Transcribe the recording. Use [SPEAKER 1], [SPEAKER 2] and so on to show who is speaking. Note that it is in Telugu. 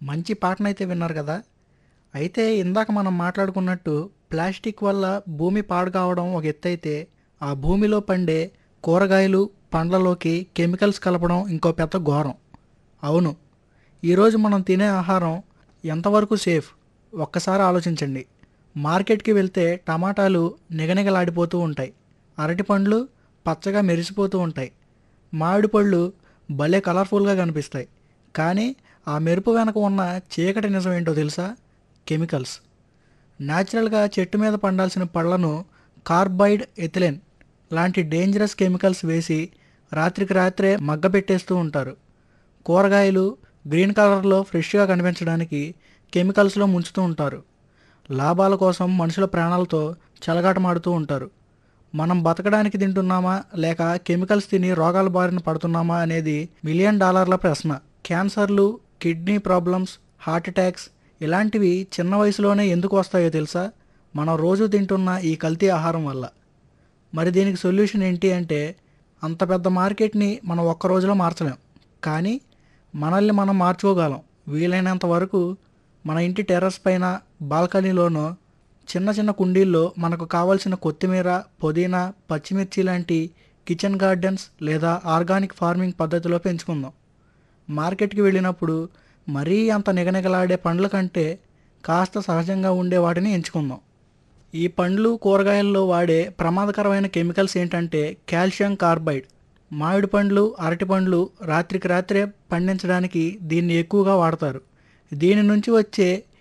[SPEAKER 1] మంచి పాటనైతే విన్నారు కదా అయితే ఇందాక మనం మాట్లాడుకున్నట్టు ప్లాస్టిక్ వల్ల భూమి పాడు కావడం ఒక ఎత్తు అయితే ఆ భూమిలో పండే కూరగాయలు పండ్లలోకి కెమికల్స్ కలపడం ఇంకో పెద్ద ఘోరం అవును ఈరోజు మనం తినే ఆహారం ఎంతవరకు సేఫ్ ఒక్కసారి ఆలోచించండి మార్కెట్కి వెళ్తే టమాటాలు నిగనిగలాడిపోతూ ఉంటాయి అరటి పండ్లు పచ్చగా మెరిసిపోతూ ఉంటాయి మామిడి పళ్ళు భలే కలర్ఫుల్గా కనిపిస్తాయి కానీ ఆ మెరుపు వెనక ఉన్న చీకటి నిజం ఏంటో తెలుసా కెమికల్స్ న్యాచురల్గా చెట్టు మీద పండాల్సిన పళ్ళను కార్బైడ్ ఎథిలెన్ లాంటి డేంజరస్ కెమికల్స్ వేసి రాత్రికి రాత్రే మగ్గబెట్టేస్తూ ఉంటారు కూరగాయలు గ్రీన్ కలర్లో ఫ్రెష్గా కనిపించడానికి కెమికల్స్లో ముంచుతూ ఉంటారు లాభాల కోసం మనుషుల ప్రాణాలతో చెలగాటమాడుతూ ఉంటారు మనం బతకడానికి తింటున్నామా లేక కెమికల్స్ తిని రోగాల బారిన పడుతున్నామా అనేది మిలియన్ డాలర్ల ప్రశ్న క్యాన్సర్లు కిడ్నీ ప్రాబ్లమ్స్ హార్ట్ అటాక్స్ ఇలాంటివి చిన్న వయసులోనే ఎందుకు వస్తాయో తెలుసా మనం రోజు తింటున్న ఈ కల్తీ ఆహారం వల్ల మరి దీనికి సొల్యూషన్ ఏంటి అంటే అంత పెద్ద మార్కెట్ని మనం ఒక్క రోజులో మార్చలేం కానీ మనల్ని మనం మార్చుకోగలం వీలైనంత వరకు మన ఇంటి టెర్రస్ పైన బాల్కనీలోనో చిన్న చిన్న కుండీల్లో మనకు కావాల్సిన కొత్తిమీర పుదీనా పచ్చిమిర్చి లాంటి కిచెన్ గార్డెన్స్ లేదా ఆర్గానిక్ ఫార్మింగ్ పద్ధతిలో పెంచుకుందాం మార్కెట్కి వెళ్ళినప్పుడు మరీ అంత నిగనిగలాడే పండ్ల కంటే కాస్త సహజంగా ఉండే వాటిని ఎంచుకుందాం ఈ పండ్లు కూరగాయల్లో వాడే ప్రమాదకరమైన కెమికల్స్ ఏంటంటే కాల్షియం కార్బైడ్ మామిడి పండ్లు అరటి పండ్లు రాత్రికి రాత్రే పండించడానికి దీన్ని ఎక్కువగా వాడతారు దీని నుంచి వచ్చే